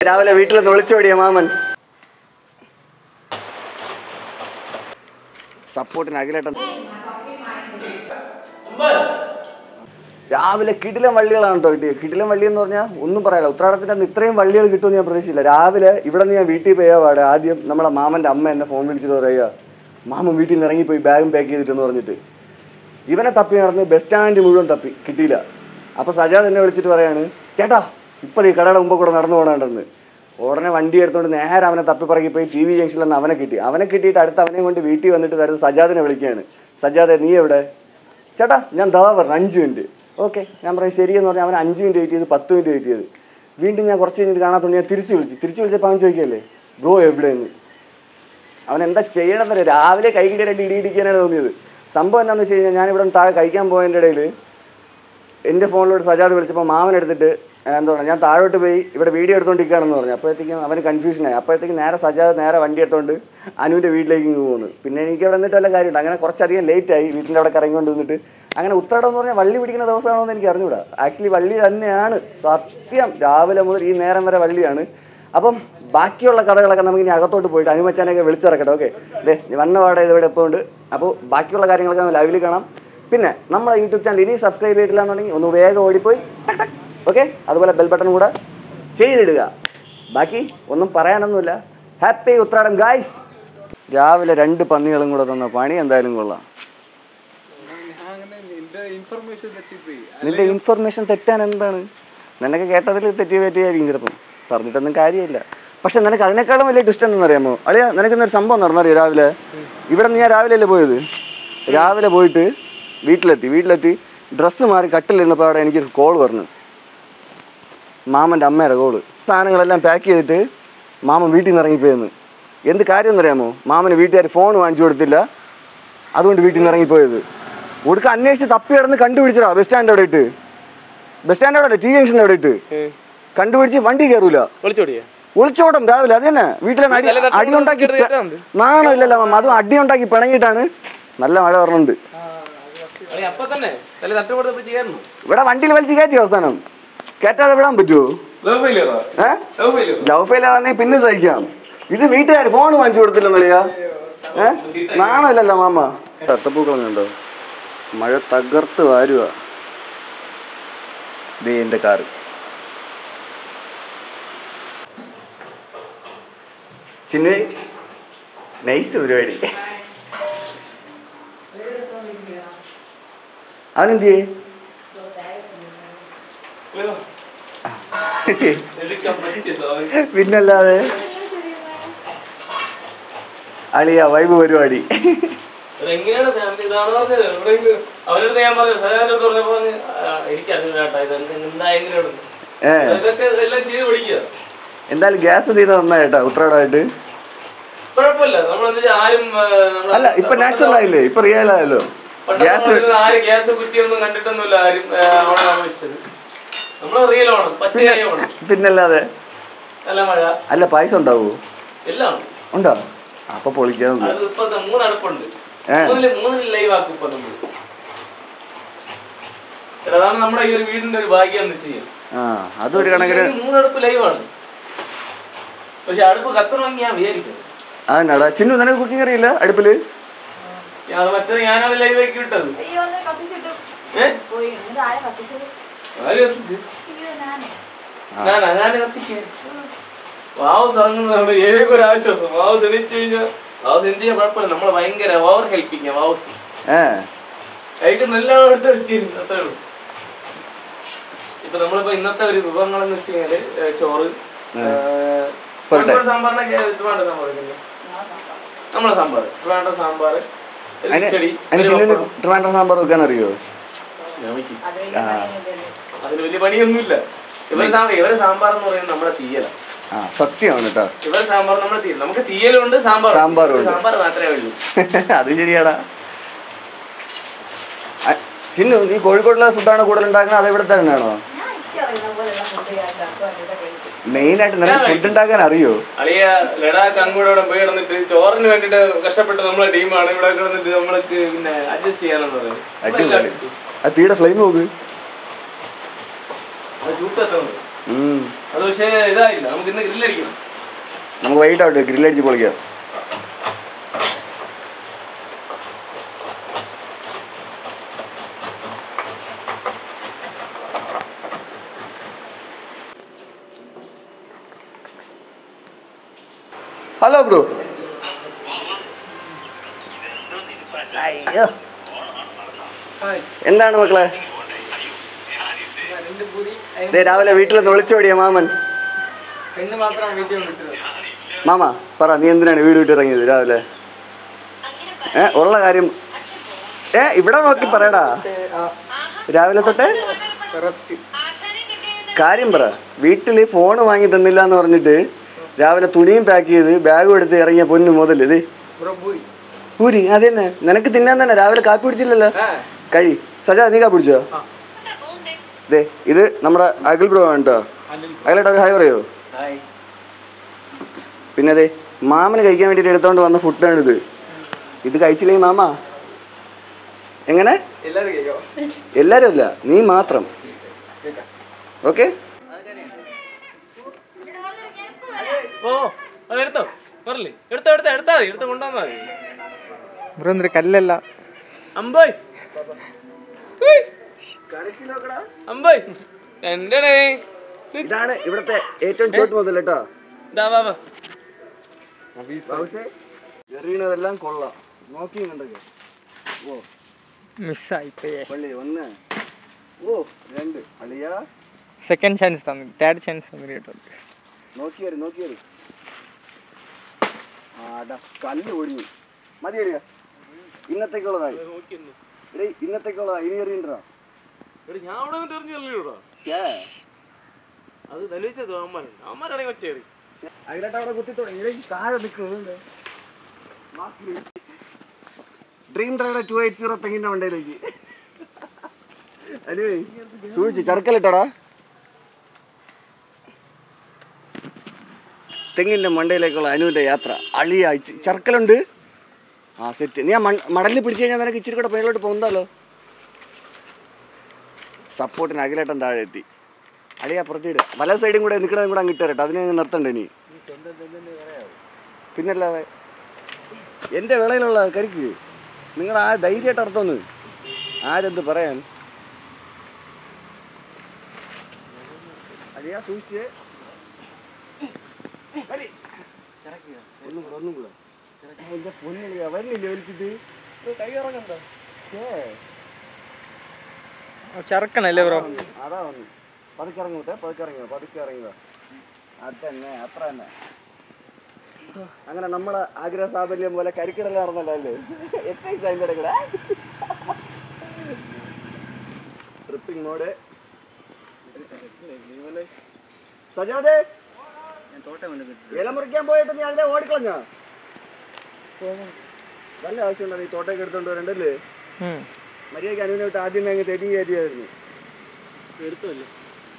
രാവിലെ വീട്ടിൽ നിന്ന് ഒളിച്ചോടിയ മാമൻ സപ്പോർട്ടിന് അഖിലേട്ടൻ രാവിലെ കിടിലം വള്ളികളാണ് കേട്ടോ കിട്ടിയത് കിടിലം വള്ളി എന്ന് പറഞ്ഞാൽ ഒന്നും പറയാനില്ല ഉത്രാടത്തിൻ്റെ അന്ന് ഇത്രയും വള്ളികൾ കിട്ടുമെന്ന് ഞാൻ പ്രതീക്ഷിച്ചില്ല രാവിലെ ഇവിടെ നിന്ന് ഞാൻ വീട്ടിൽ പോയാൽ പാടെ ആദ്യം നമ്മളെ മാമൻ്റെ അമ്മ എന്നെ ഫോൺ വിളിച്ചിട്ട് പറയുക മാമൻ വീട്ടിൽ നിന്ന് ഇറങ്ങിപ്പോയി ബാഗും പാക്ക് ചെയ്തിട്ടെന്ന് പറഞ്ഞിട്ട് ഇവനെ തപ്പി നടന്ന് ബസ് സ്റ്റാൻഡ് മുഴുവൻ തപ്പി കിട്ടിയില്ല അപ്പോൾ സജാദ് എന്നെ വിളിച്ചിട്ട് പറയാണ് ചേട്ടാ ഇപ്പം ഈ കടയുടെ മുമ്പ് കൂടെ നടന്നു പോകണമെന്ന് ഉടനെ വണ്ടി എടുത്തുകൊണ്ട് നേരെ അവനെ തപ്പി പറക്കി പോയി ടി വി ജംഗ്ഷനിൽ നിന്ന് അവനെ കിട്ടി അവനെ കിട്ടിയിട്ട് അടുത്ത് അവനെ കൊണ്ട് വീട്ടിൽ വന്നിട്ട് അടുത്ത് സജാദിനെ വിളിക്കുകയാണ് സജാദെ നീ എവിടെ ചേട്ടാ ഞാൻ ദാ പറഞ്ഞു അഞ്ച് മിനിറ്റ് ഓക്കെ ഞാൻ പറയും ശരിയെന്ന് പറഞ്ഞാൽ അവൻ അഞ്ച് മിനിറ്റ് വെയിറ്റ് ചെയ്ത് പത്ത് മിനിറ്റ് വെയിറ്റ് ചെയ്ത് വീണ്ടും ഞാൻ കുറച്ച് കഴിഞ്ഞിട്ട് കാണാത്തോണ്ട് ഞാൻ തിരിച്ച് വിളിച്ചു തിരിച്ച് വിളിച്ചപ്പോൾ അവൻ ചോദിക്കല്ലേ ബ്രോ എവിടെയെന്ന് അവൻ എന്താ ചെയ്യണമെന്നറിയ രാവിലെ കൈകിടെ രണ്ട് ഇടി ഇടിക്കാനാണ് തോന്നിയത് സംഭവം എന്താണെന്ന് വെച്ച് കഴിഞ്ഞാൽ ഞാൻ ഇവിടെ നിന്ന് താഴെ കഴിക്കാൻ പോയതിൻ്റെ ഇടയിൽ എൻ്റെ ഫോണിലോട്ട് സജാദ് വിളിച്ചപ്പോൾ മാമൻ എടുത്തിട്ട് എന്താ പറയുക ഞാൻ താഴോട്ട് പോയി ഇവിടെ വീഡിയോ എടുത്തോണ്ടിരിക്കുകയാണെന്ന് പറഞ്ഞു അപ്പോഴത്തേക്കും അവന് കൺഫ്യൂഷനായി അപ്പോഴത്തേക്കും നേരെ സജാദ് നേരെ വണ്ടി എടുത്തോണ്ട് അനുവിൻ്റെ വീട്ടിലേക്ക് ഇങ്ങ് പോകുന്നു പിന്നെ എനിക്ക് അവിടെ നിന്നിട്ട് വല്ല കാര്യമുണ്ട് അങ്ങനെ കുറച്ചധികം ലേറ്റ് ആയി വീട്ടിൻ്റെ അവിടെ കറങ്ങിക്കൊണ്ട് നിന്നിട്ട് അങ്ങനെ ഉത്രാടം എന്ന് പറഞ്ഞാൽ വള്ളി പിടിക്കുന്ന ദിവസമാണോ എന്ന് എനിക്ക് അറിഞ്ഞൂടാ ആക്ച്വലി വള്ളി തന്നെയാണ് സത്യം രാവിലെ മുതൽ ഈ നേരം വരെ വള്ളിയാണ് അപ്പം ബാക്കിയുള്ള കഥകളൊക്കെ നമുക്ക് ഇനി അകത്തോട്ട് പോയിട്ട് അനുമച്ചാനൊക്കെ വിളിച്ചിറക്കട്ടെ ഓക്കെ അല്ലേ വന്ന പാടെ ഇതിവിടെ ഇപ്പോൾ ഉണ്ട് അപ്പോൾ ബാക്കിയുള്ള കാര്യങ്ങളൊക്കെ നമുക്ക് ലൈവിൽ കാണാം പിന്നെ നമ്മളെ യൂട്യൂബ് ചാനൽ ഇനി സബ്സ്ക്രൈബ് ചെയ്തിട്ടില്ല എന്നുണ്ടെങ്കിൽ ഒന്ന് വേഗം ഓടിപ്പോയി ഓക്കെ അതുപോലെ ബെൽ ബട്ടൺ കൂടെ ചെയ്തിടുക ബാക്കി ഒന്നും പറയാനൊന്നുമില്ല ഹാപ്പി ഉത്രാടം ഗായ്സ് രാവിലെ രണ്ട് പന്നികളും കൂടെ തന്ന പണി എന്തായാലും കൊള്ളാം നിന്റെ ഇൻഫർമേഷൻ തെറ്റാൻ എന്താണ് നിനക്ക് കേട്ടതിൽ തെറ്റി പറ്റിയായിരിക്കും ചിലപ്പം പറഞ്ഞിട്ടൊന്നും കാര്യമില്ല പക്ഷെ നിനക്ക് അതിനേക്കാളും വലിയ ട്വിസ്റ്റ് എന്തെന്നറിയാമോ അളിയാ നിനക്ക് ഇന്നൊരു സംഭവം നടന്നറിയോ രാവിലെ ഇവിടെ നിന്ന് ഞാൻ രാവിലെ അല്ലേ പോയത് രാവിലെ പോയിട്ട് വീട്ടിലെത്തി വീട്ടിലെത്തി ഡ്രസ്സ് മാറി കട്ടിലിരുന്നപ്പോൾ അവിടെ എനിക്കൊരു കോൾ പറഞ്ഞു മാമൻ്റെ അമ്മയുടെ കോള് സാധനങ്ങളെല്ലാം പാക്ക് ചെയ്തിട്ട് മാമൻ വീട്ടിൽ നിന്ന് ഇറങ്ങിപ്പോയെന്ന് എന്ത് കാര്യം എന്നറിയാമോ മാമന് വീട്ടുകാർ ഫോൺ വാങ്ങിച്ചു കൊടുത്തില്ല അതുകൊണ്ട് വീട്ടിൽ നിന്ന് ഇറങ്ങിപ്പോയത് ഒടുക്ക അന്വേഷിച്ച് തപ്പി കിടന്ന് കണ്ടുപിടിച്ചടാ ബസ് സ്റ്റാൻഡ് അവിടെ ഇട്ട് ബസ് സ്റ്റാൻഡ് അവിടെ ടി ജംഗ്ഷൻ അവിടെ ഇട്ട് കണ്ടുപിടിച്ച് വണ്ടി കയറൂല വിളിച്ചോടിയാ ഒളിച്ചോട്ടം രാവിലെ അത് തന്നെ വീട്ടിലെ അടി നല്ല തട്ടും അടി ഉണ്ടാക്കി ഇട്ടിട്ട് കേട്ടാ നാണോ ഇല്ലല്ലോ മാമ അതും അടി ഉണ്ടാക്കി പിണങ്ങിയിട്ടാണ് നല്ല മഴ പറഞ്ഞുണ്ട് അപ്പൊ തന്നെ നല്ല തട്ടുപൊടുത്തപ്പോ ചെയ്യായിരുന്നു ഇവിടെ വണ്ടിയിൽ വലിച്ച് കയറ്റി അവസാനം കയറ്റാതെ വിടാൻ പറ്റുമോ ലവ് ഫെയിലിയറാ ഏഹ് ലവ് ഫെയിലിയർ ലവ് ഫെയിൽ ആണെങ്കിൽ പിന്നെ സഹിക്കാം ഇത് വീട്ടുകാർ ഫോൺ വാങ്ങിച്ചു കൊടുത്തില്ലെന്നറിയാ ഏ നാണമില്ലല്ലോ മാമ തത്തപ്പൂക്കളം കണ്ടോ മഴ തകർത്ത് വാരുക ദേ എൻ്റെ കാറ് ചിന്നു നൈസ് പരിപാടി അവനെന്ത് ചെയ്യേ പിന്നല്ലാതെ അളിയ വൈബ് പരിപാടി എങ്ങനെയാണ് ഫാമിലി ഇതാണ് പറഞ്ഞത് ഇവിടെ അവരുടെ ഞാൻ പറഞ്ഞു സഹായം പറഞ്ഞപ്പോ പറഞ്ഞ്, ആ, എനിക്കറിയില്ല കേട്ടോ ഇത് എന്തായെങ്കിലും ഏ ഇതൊക്കെ എല്ലാം ചെയ്ത് പഠിക്കുക എന്തായാലും ഗ്യാസ് തീരെ നന്നായിട്ടാ ഉത്രാടമായിട്ട് കുഴപ്പമില്ല നമ്മളെന്ന് വെച്ചാൽ ആരും ആ, നമ്മളെ- അല്ല ഇപ്പൊ നാച്ചുറൽ ആയില്ലേ ഇപ്പൊ റിയൽ ആയല്ലോ പണ്ടൊക്കെ ഗ്യാസ് നമ്മള് ആരും ഗ്യാസ് കുറ്റിയൊന്നും കണ്ടിട്ടൊന്നുമില്ല ആരും ആ, അവിടെ താമസിച്ചത് നമ്മള് റിയൽ ആണ് പച്ചയായ ആണ് പിന്നല്ലാതെ നല്ല മഴ അല്ല പായസം ഉണ്ടാവോ എല്ലാം ഉണ്ട്. ഉണ്ടോ അപ്പൊ പൊളിക്കാൻ അത് ഇപ്പൊ ദാ മൂന്ന് അടുപ്പുണ്ട് ഏ. മൂന്നില് മൂന്നില് ലൈവ് ആക്കും ഇപ്പൊ നമ്മള് എടാ, അതാണ് നമ്മുടെ ഈ ഒരു വീടിന്റെ ഒരു ഭാഗ്യം എന്ന് ചെയ്യാം ആ അതൊരു കണക്കിന് മൂന്നടുപ്പ് ലൈവാണ് പക്ഷെ അടുപ്പ് കത്തണമെങ്കിൽ ഞാൻ വിചാരിക്കും അതെന്നാടാ ചിന്നു നിനക്ക് കുക്കിംഗ് അറിയില്ല അടുപ്പില് ഞാൻ അത് മറ്റേ ഞാനാണ് ലൈവ് ആക്കി വിട്ടത് അയ്യോ ഒന്ന് കത്തിച്ചിട്ട് ഏഹ് പോയി എന്നിട്ട് ആരെ കത്തിച്ചത് ആര് കത്തിച്ച് അയ്യോ ഞാനേ ഞാനാ ഞാൻ കത്തിക്കേ വാവ് ഇറങ്ങുന്നതാണ് ഏതൊക്കെ ഒരു ആശ്വാസം വാവ് തെളിച്ചു കഴിഞ്ഞാൽ വാവ് എന്ത് ചെയ്യാൻ കുഴപ്പമില്ല നമ്മളെ ഭയങ്കര ഓവർ ഹെൽപ്പിങ് വാവ്സ് ഏ അതിന്റെ നല്ല എടുത്ത് വെച്ചിരുന്നു അത്രേ ഉള്ളൂ ഇപ്പൊ നമ്മളിപ്പോ ഇന്നത്തെ ഒരു വിഭവങ്ങൾ എന്ന് വെച്ച് കഴിഞ്ഞാല് ഏ, ചോറ് ഏ, പോരട്ടെ. കോഴിക്കോട് സാമ്പാറിനൊക്കെ ട്രിവാൻഡ്രം സാമ്പാർ ഇല്ലേ? നമ്മളെ സാമ്പാർ ട്രിവാൻഡ്രം സാമ്പാർ ഒരു അതിന് കിച്ചടി അതിന് ഒരു ചിന്നുവിന് പപ്പടം. ട്രിവാൻഡ്രം സാമ്പാർ വെക്കാൻ അറിയോ ഞമ്മക്ക് അത് വലിയ പണിയൊന്നുമില്ലല്ലോ. അതിന് വലിയ പണിയൊന്നുമില്ല ഇവരെ സാ- ഇവരെ സാമ്പാർ എന്ന് പറയുന്നത് നമ്മുടെ തീയല ആ സത്യമാണ് കേട്ടോ ഇവരെ സാമ്പാർ നമ്മുടെ തീയൽ നമുക്ക് തീയലുണ്ട് സാമ്പാർ സാമ്പാറും ഉണ്ട്. സാമ്പാർ മാത്രമേ ഉള്ളൂ അത് ശരിയാടാ ആ, ചിന്നു നീ കോഴിക്കോട്ടിലെ ഫുഡാണ് കൂടുതൽ ഉണ്ടാക്കുന്നത് അത് ഇവിടെ തന്നെയാണോ ഞാൻ എനിക്ക് അറിയുന്ന പോലെയുള്ള ഫുഡ് ഞാൻ ഉണ്ടാക്കും എന്നിട്ട് കഴിക്കും മെയിൻ ആയിട്ട് നിനക്ക് ഫുഡ് ഉണ്ടാക്കാൻ അറിയോ അളിയ ലഡാക്ക് അങ്ങോട്ട് പോയി കിടന്നിട്ട് ചോറിന് വേണ്ടിട്ട് കഷ്ടപ്പെട്ട് നമ്മളെ ടീമാണ് ഇവിടെ കിടന്നിട്ട് നമ്മൾക്ക് പിന്നെ അഡ്ജസ്റ്റ് ചെയ്യാനെന്ന് പറയുന്നത് അടിപൊളി ആ തീയുടെ ഫ്ലെയിം നോക്ക് ചൂട്ടത്തുണ്ട് ഉം. അത് പക്ഷേ ഇതായില്ല നമുക്ക് ഇന്ന് ഗ്രില്ലടിക്കണം നമുക്ക് വൈകിട്ടാവട്ടെ ഗ്രില്ലടിച്ച് പൊളിക്കാം ഹലോ ബ്രോ അയ്യോ എന്താണ് മക്കളെ ദേ രാവിലെ വീട്ടിൽ നിന്ന് ഒളിച്ചോടിയ മാമൻ പെണ്ണ് മാത്രമാണ് വീട്ടിൽ വിളിച്ചത് മാമ പറ നീ എന്തിനാണ് വീട് വിട്ട് ഇറങ്ങിയത് രാവിലെ ഏ ഉള്ള കാര്യം ഏ ഇവിടെ നോക്കി പറയടാ രാവിലെ തൊട്ടേ റെസ്റ്റ് കാര്യം പറ വീട്ടിൽ ഫോൺ വാങ്ങി തന്നില്ല എന്ന് പറഞ്ഞിട്ട് രാവിലെ തുണിയും പാക്ക് ചെയ്ത് ബാഗും എടുത്ത് ഇറങ്ങിയ പൊന്നു മുതൽ ഇത് ബ്രോ പൂരി പൂരി അത് തന്നെ നിനക്ക് തിന്നാൻ തന്നെ രാവിലെ കാപ്പി പിടിച്ചില്ലല്ലോ ആ കഴി സജാ നീ കാപ്പി പിടിച്ചോ ആ. ദേ ഇത് നമ്മുടെ അഖിൽ ബ്രോ ആണ് കേട്ടോ അനിൽ അഖിലേട്ടാ ഒരു ഹായ് പറയോ ഹായ് പിന്നെ അതെ മാമന് കഴിക്കാൻ വേണ്ടിയിട്ട് എടുത്തോണ്ട് വന്ന ഫുഡാണ് ഇത് ഇത് കഴിച്ചില്ലെങ്കിൽ മാമ എങ്ങനെ എല്ലാവരും കേൾക്കോ എല്ലാരും അല്ല നീ മാത്രം കേൾക്കാം ഓക്കെ ഓ അത് എടുത്തോ പറഞ്ഞില്ലേ എടുത്തോ എടുത്തോ എടുത്താ മതി എടുത്ത് കൊണ്ടുവന്നാ മതി ബ്രോ എന്തൊരു കല്ലല്ല അമ്പോയ് അമ്പോയ് എന്റെ ഇതാണ് ഇവിടുത്തെ ഏറ്റവും ചോട്ട് മുതൽ കേട്ടോ ഇതാ വാ വാ എറിയണതെല്ലാം കൊള്ളാം നോക്കി കണ്ടൊക്കെ ഓ മിസ്സായി പോയേ പള്ളി ഒന്ന് ഓ രണ്ട് അളിയാ സെക്കൻഡ് ചാൻസ് തന്നു തേർഡ് ചാൻസ് തന്നു കേട്ടോ നോക്കിയാര് നോക്കിയാര് ആടാ കല്ല് ഒടിഞ്ഞു മതി എറിയ ഇന്നത്തേക്കുള്ളതായി നോക്കിയെന്നു എടേ ഇന്നത്തേക്കുള്ളതാ ഇനി എറിയണ്ടാ എടാ ഞാൻ അവിടെ നിന്നിട്ട് എറിഞ്ഞല്ലോടാ അത് ധനുവിച്ചത് അവന്മാരുണ്ട് അവന്മാരാണെങ്കിൽ ഒറ്റ എറി അതിലായിട്ട് അവിടെ കുത്തി തുടങ്ങി താഴെ നിൽക്കുന്നുണ്ട് dream driver two eight zero തെങ്ങിന്റെ വണ്ടിയിലേക്ക് അനുവേ സൂക്ഷിച്ച് ചർക്കലിട്ടടാ തെങ്ങിന്റെ മണ്ടയിലേക്കുള്ള അനുവിന്റെ യാത്ര അളിയ ചർക്കലുണ്ട് ആ സെറ്റ് നീ ആ മൺ- മടലിൽ പിടിച്ചു കഴിഞ്ഞാൽ നിനക്ക് ഇച്ചിരി കൂടെ മേളിലോട്ട് പോകുന്നല്ലോ സപ്പോർട്ടിന് അഖിലേട്ടൻ താഴെ എത്തി അളിയ പുറത്തിട് വല സൈഡും കൂടെ നിൽക്കണതും കൂടെ അങ്ങിട്ട് തരട്ടെ അതിനെ അങ്ങ് നിർത്തണ്ട ഇനി പിന്നല്ലാതെ എൻ്റെ വിളയിലുള്ള കരിക്ക് നിങ്ങൾ ആ ധൈര്യമായിട്ട് അർത്ഥമൊന്ന് ആരെന്ത് പറയാൻ അളിയാ സൂക്ഷിച്ച് വലി. ഒന്നും കൂടെ ഒന്നും കൂടെ എൻ്റെ പൊന്നളിയാ വരുന്നില്ലേ വലിച്ചിട്ട് കൈ ഇറങ്ങണ്ട ഛേ ചറക്കണല്ലേ ബ്രോ അതാ വന്നു പതുക്കെ ഇറങ്ങൂട്ടെ പതുക്കെ ഇറങ്ങിയോ പതുക്കെ ഇറങ്ങിയോ അത് തന്നെ അത്ര തന്നെ അങ്ങനെ നമ്മളെ ആഗ്രഹ സാഫല്യം പോലെ കരിക്കിടല നടന്നല്ലോ അല്ലേ എക്സൈസ് അതിൻ്റെ ഇടയ്ക്കൂടെ ട്രിപ്പിംഗ് മോഡ് സജാദേ ഇല മുറിക്കാൻ പോയിട്ട് നീ അതിനെ ഓടിക്കളഞ്ഞ നല്ല ആവശ്യമുണ്ടോ നീ തോട്ടയ്ക്ക് എടുത്തോണ്ട് വരണ്ടല്ലേ മര്യാദയ്ക്ക് അനുവിനെ വിട്ട് ആദ്യമേ അങ്ങ് തെറ്റി കയറ്റിയായിരുന്നു എടുത്തല്ലേ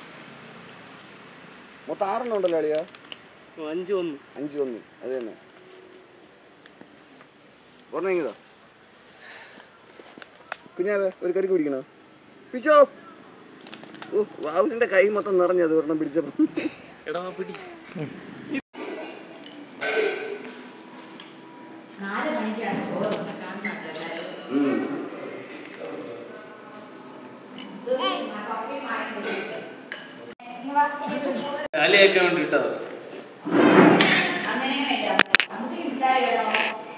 മൊത്തം ആറെണ്ണം ഉണ്ടല്ലോ അളിയാ അഞ്ച് ഒന്ന് അഞ്ച് ഒന്ന് അത് തന്നെ പറഞ്ഞോ പിന്നെ ഒരു കരി കുടിക്കണോ പിച്ചോ ഓ വാവുസിന്റെ കൈ മൊത്തം നിറഞ്ഞത് ഒരെണ്ണം പിടിച്ചപ്പോ എടാ പിടി നാല് മണിക്കാണ് ചോറ് കാണുന്നുണ്ട് എല്ലാവരും അലയൊക്കെ വേണ്ടി ഇട്ടത് അങ്ങനെ നമുക്ക് മിഠായി വേണോ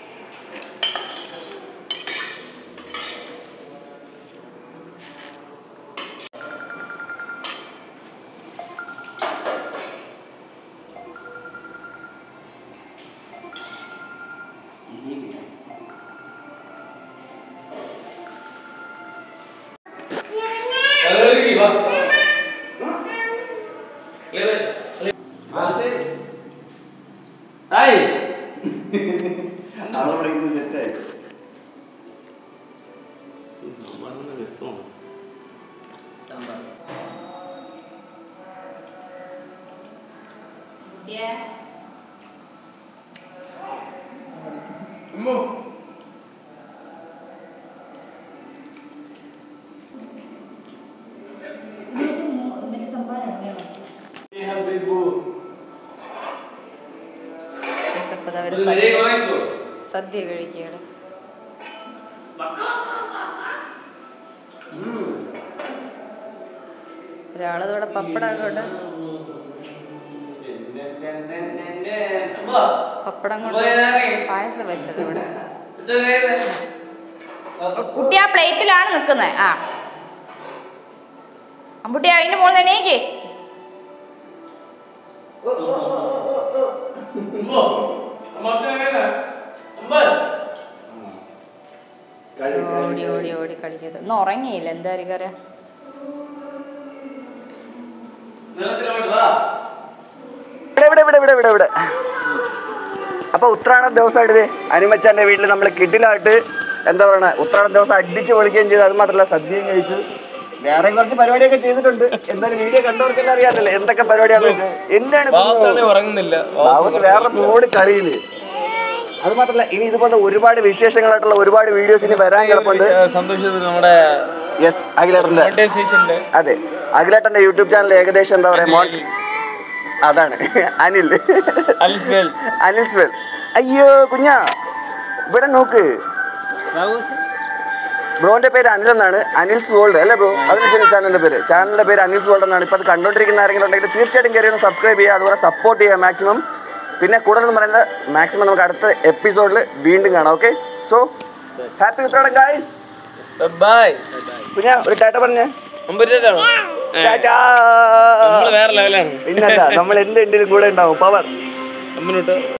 വാ ഹായ് അവിടെ ഇന്ന് സെറ്റായി രസമാണ് Yeah. അമ്മോ അപ്പൊ അവര് ഇത് സദ്യ നിലയിൽ കുറയ്ക്കുവോ? സദ്യ കഴിക്കുകയാണ് ഒരാളിതോടെ പപ്പടമൊക്കെ ഉണ്ട് അമ്മോ, പപ്പടം കൊണ്ട് പോയി ഇറങ്ങി. പായസം വെച്ചത് ഇവിടെ ഇത് വേറെ. കുട്ടി ആ പ്ലേറ്റിലാണ് നിൽക്കുന്നത് ആ അമ്പുട്ടി അതിന്റെ മുകളിൽ തന്നെ നീക്ക് അമ്മോ, അമ്മ അച്ഛൻ എങ്ങനെയാ? അമ്മ. ഓടി ഓടി ഓടി കളിക്കുന്നത് ഇന്ന് ഉറങ്ങിയില്ല എന്തായിരിക്കും അറിയാം നിലത്തിലോട്ട് വാ. ഇവിടെ ഇവിടെ ഇവിടെ ഇവിടെ ഇവിടെ അപ്പൊ ഉത്രാടം ദിവസമായിട്ട് അനുമച്ചാന്റെ വീട്ടിൽ നമ്മൾ കിഡിലായിട്ട് എന്താ പറയണ ഉത്രാടം ദിവസം അടിച്ച് പൊളിക്കുകയും ചെയ്തു അത് മാത്രമല്ല സദ്യയും കഴിച്ചു വേറെ കുറച്ച് പരിപാടിയൊക്കെ ചെയ്തിട്ടുണ്ട് എന്തായാലും വീഡിയോ കണ്ടവർക്കെല്ലാം അറിയാമല്ലോ എന്തൊക്കെ പരിപാടിയാണ് എന്താണ് വാസുവാണെ ഉറങ്ങുന്നില്ല ബാബുക്ക് വേറെ മൂട് കളിയില് അത് മാത്രമല്ല ഇനി ഇതുപോലെ ഒരുപാട് വിശേഷങ്ങളായിട്ടുള്ള ഒരുപാട് വീഡിയോസ് ഇനി വരാൻ കിടപ്പുണ്ട് സന്തോഷത്തിൽ നമ്മുടെ യെസ് അഖിലേട്ടന്റെ മോണിറ്റൈസേഷന്റെ അതെ അഖിലേട്ടന്റെ യൂട്യൂബ് ചാനൽ ഏകദേശം എന്താ പറയാ മോൺ അതാണ് അനിൽ അലിസ് വേൽ അനിൽ സ്വെൽ അയ്യോ കുഞ്ഞാ ഇവിടെ നോക്ക് ബ്രോന്റെ പേര് അനിൽ എന്നാണ് അനിൽസ് വേൾഡ് അല്ലേ ബ്രോ അതിന് ചാനലിന്റെ പേര് ചാനലിന്റെ പേര് അനിൽസ് വേൾഡ് എന്നാണ് ഇപ്പൊ അത് കണ്ടോണ്ടിരിക്കുന്ന ആരെങ്കിലും ഉണ്ടെങ്കിൽ തീർച്ചയായിട്ടും കയറി ഒന്ന് സബ്സ്ക്രൈബ് ചെയ്യുക അതുപോലെ സപ്പോർട്ട് ചെയ്യുക മാക്സിമം പിന്നെ കൂടുതൽ എന്ന് പറയുന്നത് മാക്സിമം നമുക്ക് അടുത്ത എപ്പിസോഡിൽ വീണ്ടും കാണാം okay so happy Uthradam guys bye കുഞ്ഞാ ഒരു ടാറ്റ പറഞ്ഞേ അമ്പൂരിട്ടാണോ ടാറ്റാ നമ്മള് വേറെ ലെവലാണ് പിന്നല്ല നമ്മൾ എന്ത് എന്തിലും കൂടെ ഉണ്ടാവും പവർ അമ്മനോട്ട്